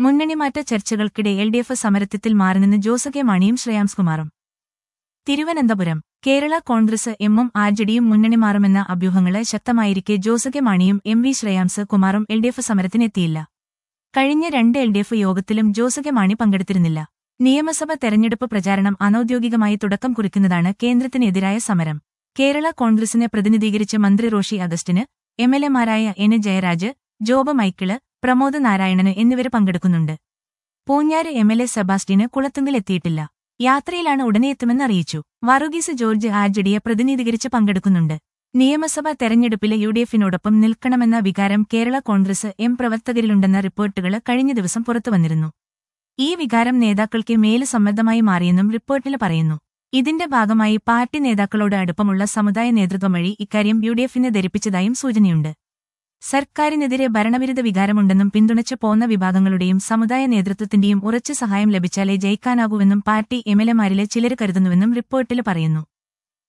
മുന്നണിമാറ്റ ചർച്ചകൾക്കിടെ L D F സമരത്തിൽ മാറിനിന്ന് ജോസ് കെ മാണിയും ശ്രേയാംസ് കുമാറും തിരുവനന്തപുരം കേരള കോൺഗ്രസ് എമ്മും ആർ ജെ ഡിയും മുന്നണി മാറുമെന്ന അഭ്യൂഹങ്ങള് ശക്തമായിരിക്കെ ജോസ് കെ മാണിയും എം വി ശ്രേയാംസ് കുമാറും എൽ ഡി എഫ് സമരത്തിനെത്തിയില്ല കഴിഞ്ഞ രണ്ട് എൽ ഡി എഫ് യോഗത്തിലും ജോസ് കെ മാണി പങ്കെടുത്തിരുന്നില്ല നിയമസഭ തെരഞ്ഞെടുപ്പ് പ്രചാരണം അനൌദ്യോഗികമായി തുടക്കം കുറിക്കുന്നതാണ് കേന്ദ്രത്തിനെതിരായ സമരം കേരള കോൺഗ്രസിനെ പ്രതിനിധീകരിച്ച് മന്ത്രി റോഷി അഗസ്റ്റിന് എം എൽ എമാരായ എൻ ജയരാജ് ജോബ് മൈക്കിള് പ്രമോദ് നാരായണന് എന്നിവര് പങ്കെടുക്കുന്നുണ്ട് Poonjar M L A Sebastian കുളത്തുങ്കിലെത്തിയിട്ടില്ല യാത്രയിലാണ് ഉടനെ എത്തുമെന്ന് അറിയിച്ചു വറുഗീസ് ജോർജ് ആജഡിയെ പ്രതിനിധീകരിച്ച് പങ്കെടുക്കുന്നുണ്ട് നിയമസഭാ തെരഞ്ഞെടുപ്പിലെ യു ഡി എഫിനോടൊപ്പം നിൽക്കണമെന്ന വികാരം കേരള കോൺഗ്രസ് എം പ്രവർത്തകരിലുണ്ടെന്ന റിപ്പോർട്ടുകൾ കഴിഞ്ഞ ദിവസം പുറത്തുവന്നിരുന്നു ഈ വികാരം നേതാക്കൾക്ക് മേല് സമ്മർദ്ദമായി മാറിയെന്നും റിപ്പോർട്ടിൽ പറയുന്നു ഇതിന്റെ ഭാഗമായി പാർട്ടി നേതാക്കളോട് അടുപ്പമുള്ള സമുദായ നേതൃത്വം വഴി ഇക്കാര്യം യു ഡി എഫിനെ ധരിപ്പിച്ചതായും സൂചനയുണ്ട് സർക്കാരിനെതിരെ ഭരണവിരുദ്ധ വികാരമുണ്ടെന്നും പിന്തുണച്ചു പോന്ന വിഭാഗങ്ങളുടെയും സമുദായ നേതൃത്വത്തിന്റെയും ഉറച്ച സഹായം ലഭിച്ചാലേ ജയിക്കാനാകൂവെന്നും പാർട്ടി എംഎൽഎമാരിലെ ചിലർ കരുതുന്നുവെന്നും റിപ്പോർട്ടിൽ പറയുന്നു